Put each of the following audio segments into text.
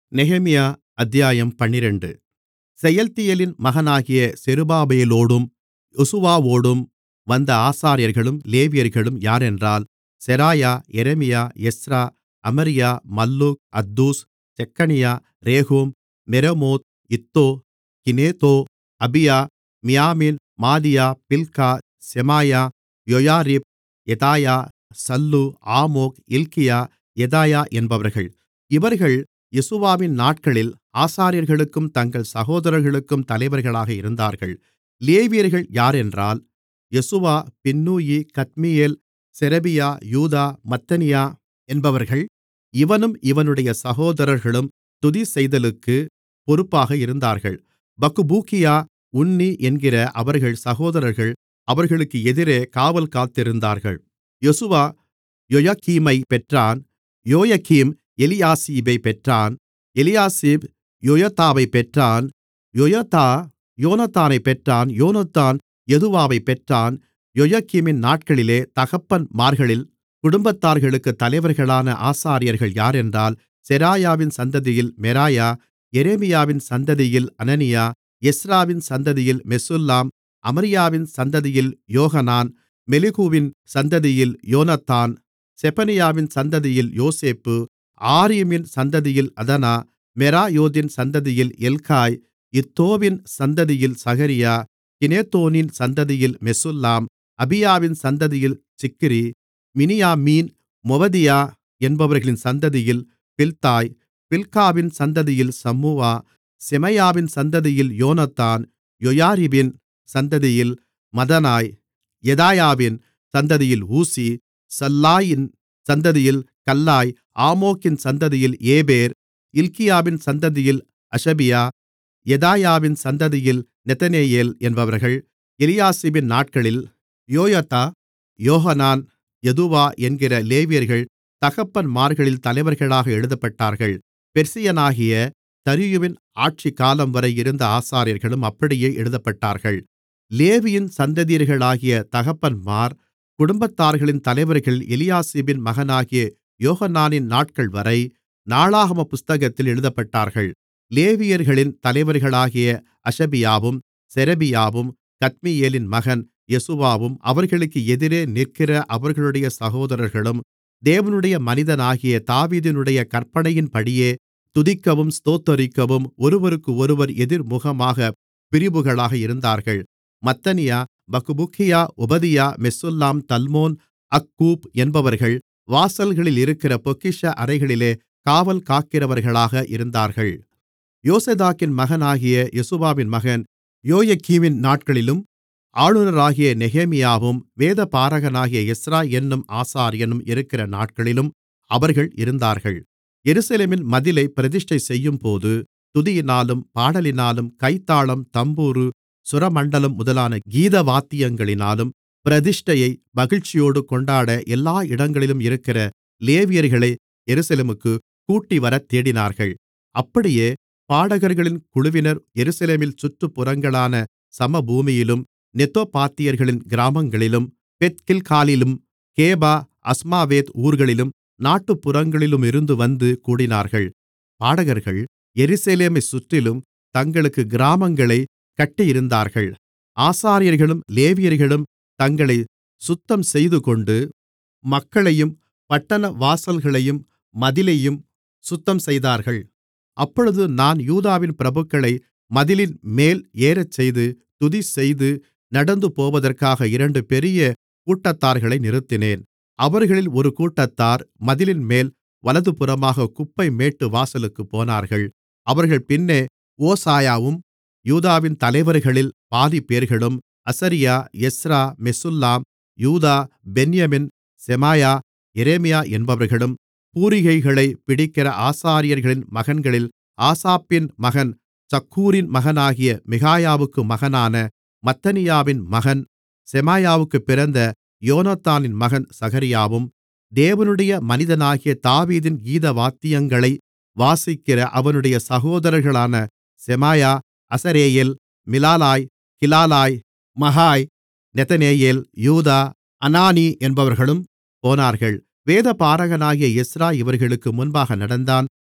நெகேமியா அத்தியாயம் பன்னிரண்டு செயல்தியேலின் மகனாகிய செருபாபேலோடும் யெசுவாவோடும் வந்த ஆசாரியர்களும் லேவியர்களும் யாரென்றால் செராயா எரேமியா எஸ்றா அமரியா மல்லூக் அத்தூஸ் செக்கனியா ரேகூம் மெரெமோத் இத்தோ கினேதோ அபியா மியாமின் மாதியா பில்கா செமாயா யோயாரிப் யெதாயா சல்லு ஆமோக் இல்க்கியா யெதாயா என்பவர்கள் இவர்கள் யெசுவாவின் நாட்களில் ஆசாரியர்களுக்கும் தங்கள் சகோதரர்களுக்கும் தலைவர்களாக இருந்தார்கள் லேவியர்கள் யாரென்றால் யெசுவா பின்னூயி கத்மியேல் செரெபியா யூதா மத்தனியா என்பவர்கள் இவனும் இவனுடைய சகோதரர்களும் துதிசெய்தலுக்குப் பொறுப்பாக இருந்தார்கள் பக்பூக்கியா உன்னி என்கிற அவர்கள் சகோதரர்கள் அவர்களுக்கு எதிரே காவல் காத்திருந்தார்கள் யெசுவா யொயகீமைப் பெற்றான் யோயகீம் எலியாசிபைப் பெற்றான் எலியாசிப் யொயதாவைப் பெற்றான் யொயதா யோனத்தானைப் பெற்றான் யோனத்தான் யதுவாவைப் பெற்றான் யொயகீமின் நாட்களிலே தகப்பன்மார்களில் குடும்பத்தார்களுக்குத் தலைவர்களான ஆசாரியர்கள் யாரென்றால் செராயாவின் சந்ததியில் மெராயா எரேமியாவின் சந்ததியில் அனனியா எஸ்றாவின் சந்ததியில் மெசுல்லாம் அமரியாவின் சந்ததியில் யோகனான் மெலிகுவின் சந்ததியில் யோனத்தான் செபனியாவின் சந்ததியில் யோசேப்பு ஆரீமின் சந்ததியில் அதனா மெராயோதின் சந்ததியில் எல்காய் இத்தோவின் சந்ததியில் சகரியா கிநேதோனின் சந்ததியில் மெசுல்லாம் அபியாவின் சந்ததியில் சிக்ரி மினியாமீன் மொவதியா என்பவர்களின் சந்ததியில் பில்தாய் பில்காவின் சந்ததியில் சம்முவா செமாயாவின் சந்ததியில் யோனத்தான் யோயாரிபின் சந்ததியில் மதனாய் யெதாயாவின் சந்ததியில் ஊசி சல்லாயின் சந்ததியில் கல்லாய் ஆமோக்கின் சந்ததியில் ஏபேர் இல்க்கியாவின் சந்ததியில் அஷபியா யெதாயாவின் சந்ததியில் நெதனெயேல் என்பவர்கள் எலியாசிபின் நாட்களில் யோயதா யோகனான் யதுவா என்கிற லேவியர்கள் தகப்பன்மார்களில் தலைவர்களாக எழுதப்பட்டார்கள் பெர்சியனாகிய தரியுவின் ஆட்சிக்காலம்வரை இருந்த ஆசாரியர்களும் அப்படியே எழுதப்பட்டார்கள் லேவியின் சந்ததியர்களாகிய தகப்பன்மார் குடும்பத்தார்களின் தலைவர்கள் எலியாசிபின் மகனாகிய யோகனானின் நாட்கள்வரை நாளாகம புஸ்தகத்தில் எழுதப்பட்டார்கள் லேவியர்களின் தலைவர்களாகிய அஷபியாவும் செரெபியாவும் கத்மியேலின் மகன் யெசுவாவும் அவர்களுக்கு எதிரே நிற்கிற அவர்களுடைய சகோதரர்களும் தேவனுடைய மனிதனாகிய தாவீதினுடைய கற்பனையின்படியே துதிக்கவும் ஸ்தோத்தரிக்கவும் ஒருவருக்கொருவர் எதிர்முகமாகப் பிரிவுகளாக இருந்தார்கள் மத்தனியா பக்புக்கியா ஒபதியா மெசுல்லாம் தல்மோன் அக்கூப் என்பவர்கள் வாசல்களில் இருக்கிற பொக்கிஷ அறைகளிலே காவல் காக்கிறவர்களாக இருந்தார்கள் யோசதாக்கின் மகனாகிய யெசுவாவின் மகன் யோயக்கீமின் நாட்களிலும் ஆளுநராகிய நெகேமியாவும் வேதபாரகனாகிய எஸ்றா என்னும் ஆசாரியனும் இருக்கிற நாட்களிலும் அவர்கள் இருந்தார்கள் எருசலேமின் மதிலைப் பிரதிஷ்டை செய்யும்போது துதியினாலும் பாடலினாலும் கைத்தாளம் தம்புரு சுரமண்டலம் முதலான கீதவாத்தியங்களினாலும் பிரதிஷ்டையை மகிழ்ச்சியோடு கொண்டாட எல்லா இடங்களிலும் இருக்கிற லேவியர்களை எருசலேமுக்குக் கூட்டிவரத் தேடினார்கள் அப்படியே பாடகர்களின் குழுவினர் எருசலேமில் சுற்றுப்புறங்களான சமபூமியிலும் நெத்தோபாத்தியர்களின் கிராமங்களிலும் பெத்கில்காலிலும் கேபா அஸ்மாவேத் ஊர்களிலும் நாட்டுப்புறங்களிலுமிருந்து வந்து கூடினார்கள் பாடகர்கள் எருசலேமைச் சுற்றிலும் தங்களுக்கு கிராமங்களைக் கட்டியிருந்தார்கள் ஆசாரியர்களும் லேவியர்களும் தங்களைச் சுத்தம் செய்துகொண்டு மக்களையும் பட்டண வாசல்களையும் மதிலையும் சுத்தம்செய்தார்கள் அப்பொழுது நான் யூதாவின் பிரபுக்களை மதிலின்மேல் ஏறச்செய்து துதிசெய்து நடந்துபோவதற்காக இரண்டு பெரிய கூட்டத்தார்களை நிறுத்தினேன் அவர்களில் ஒரு கூட்டத்தார் மதிலின்மேல் வலதுபுறமாகக் குப்பைமேட்டு வாசலுக்குப் போனார்கள் அவர்கள் பின்னே ஓசாயாவும் யூதாவின் தலைவர்களில் பாதிப்பேர்களும் அசரியா எஸ்றா மெசுல்லாம் யூதா பென்யமின் செமாயா எரேமியா என்பவர்களும் பூரிகைகளைப் பிடிக்கிற ஆசாரியர்களின் மகன்களில் ஆசாப்பின் மகன் சக்கூரின் மகனாகிய மிகாயாவுக்கு மகனான மத்தனியாவின் மகன் செமாயாவுக்குப் பிறந்த யோனத்தானின் மகன் சகரியாவும் தேவனுடைய மனிதனாகிய தாவீதின் கீதவாத்தியங்களை வாசிக்கிற அவனுடைய சகோதரர்களான செமாயா அசரேயேல் மிலாலாய் கிலாலாய் மகாய் நெதனெயேல் யூதா அனானி என்பவர்களும் போனார்கள் வேதபாரகனாகிய எஸ்றா இவர்களுக்கு முன்பாக நடந்தான்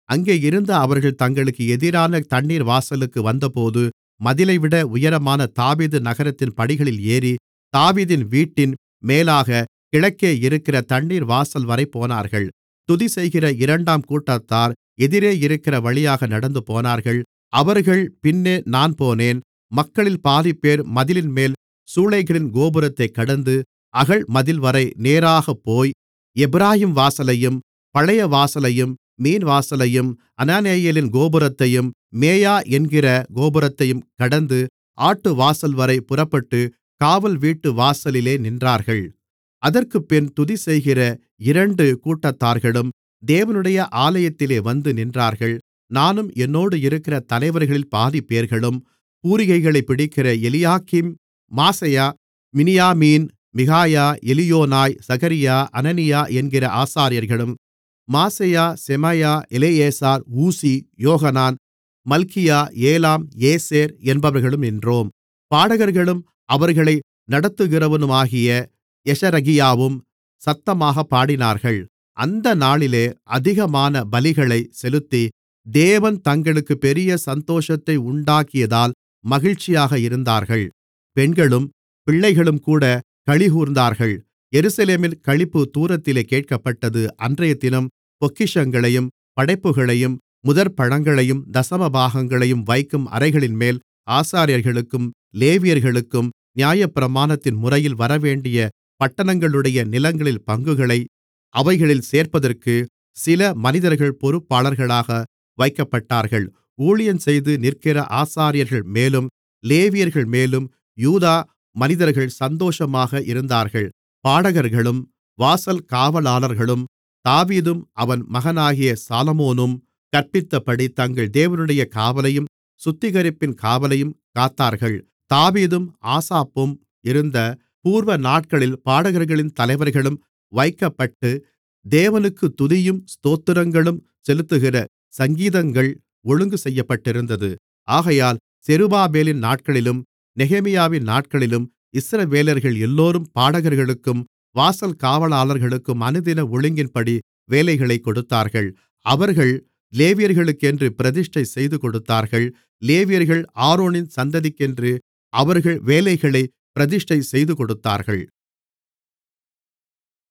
அங்கே இருந்து அவர்கள் தங்களுக்கு எதிரான தண்ணீர் வாசலுக்கு வந்தபோது மதிலைவிட உயரமான தாவீது நகரத்தின் படிகளில் ஏறி தாவீதின் வீட்டின் மேலாகக் கிழக்கே இருக்கிற தண்ணீர் வாசல்வரை போனார்கள் துதிசெய்கிற இரண்டாம் கூட்டத்தார் எதிரே இருக்கிற வழியாக நடந்துபோனார்கள் அவர்கள் பின்னே நான் போனேன் மக்களில் பாதிப்பேர் மதிலின்மேல் சூளைகளின் கோபுரத்தைக் கடந்து அகல் மதில்வரை நேராகப் போய் எப்பிராயீம் வாசலையும் பழைய வாசலையும் மீன்வாசலையும் அனானெயேலின் கோபுரத்தையும் மேயா என்கிற கோபுரத்தையும் கடந்து ஆட்டுவாசல்வரை புறப்பட்டு காவல் வீட்டு வாசலிலே நின்றார்கள் அதற்குப்பின் துதிசெய்கிற இரண்டு கூட்டத்தார்களும் தேவனுடைய ஆலயத்திலே வந்து நின்றார்கள் நானும் என்னோடு இருக்கிற தலைவர்களில் பாதிப்பேர்களும் பூரிகைகளைப் பிடிக்கிற எலியாக்கீம் மாசெயா மினியாமீன் மிகாயா எலியோனாய் சகரியா அனனியா என்கிற ஆசாரியர்களும் மாசெயா செமாயா எலெயாசார் ஊசி யோகனான் மல்கியா ஏலாம் ஏசேர் என்பவர்களும் நின்றோம் பாடகர்களும் அவர்களை நடத்துகிறவனுமாகிய யெஷரகியாவும் சத்தமாகப் பாடினார்கள் அந்த நாளிலே அதிகமான பலிகளைச் செலுத்தி தேவன் தங்களுக்குப் பெரிய சந்தோஷத்தை உண்டாக்கியதால் மகிழ்ச்சியாக இருந்தார்கள் பெண்களும் பிள்ளைகளும்கூட களிகூர்ந்தார்கள் எருசலேமில் களிப்பு தூரத்திலே கேட்கப்பட்டது அன்றையதினம் பொக்கிஷங்களையும் படைப்புகளையும் முதற்பழங்களையும் தசமபாகங்களையும் வைக்கும் அறைகளின்மேல் ஆசாரியர்களுக்கும் லேவியர்களுக்கும் நியாயப்பிரமாணத்தின் முறையில் வரவேண்டிய பட்டணங்களுடைய நிலங்களின் பங்குகளை அவைகளில் சேர்ப்பதற்கு சில மனிதர்கள் பொறுப்பாளர்களாக வைக்கப்பட்டார்கள் ஊழியஞ்செய்து நிற்கிற ஆசாரியர்கள் மேலும் லேவியர்கள் மேலும் யூதா மனிதர்கள் சந்தோஷமாக இருந்தார்கள் பாடகர்களும் வாசல் காவலாளர்களும் தாவீதும் அவன் மகனாகிய சாலொமோனும் கற்பித்தபடி தங்கள் தேவனுடைய காவலையும் சுத்திகரிப்பின் காவலையும் காத்தார்கள் தாவீதும் ஆசாப்பும் இருந்த பூர்வ நாட்களில் பாடகர்களின் தலைவர்களும் வைக்கப்பட்டு தேவனுக்கு துதியும் ஸ்தோத்திரங்களும் செலுத்துகிற சங்கீதங்கள் ஒழுங்கு செய்யப்பட்டிருந்தது ஆகையால் செருபாபேலின் நாட்களிலும் நெகேமியாவின் நாட்களிலும் இஸ்ரவேலர்கள் எல்லோரும் பாடகர்களுக்கும் வாசல் காவலாளர்களுக்கும் அனுதின ஒழுங்கின்படி வேலைகளைக் கொடுத்தார்கள் அவர்கள் லேவியர்களுக்கென்று பிரதிஷ்டை செய்துகொடுத்தார்கள் லேவியர்கள் ஆரோனின் சந்ததிக்கென்று அவர்கள் வேலைகளைப் பிரதிஷ்டை செய்துகொடுத்தார்கள்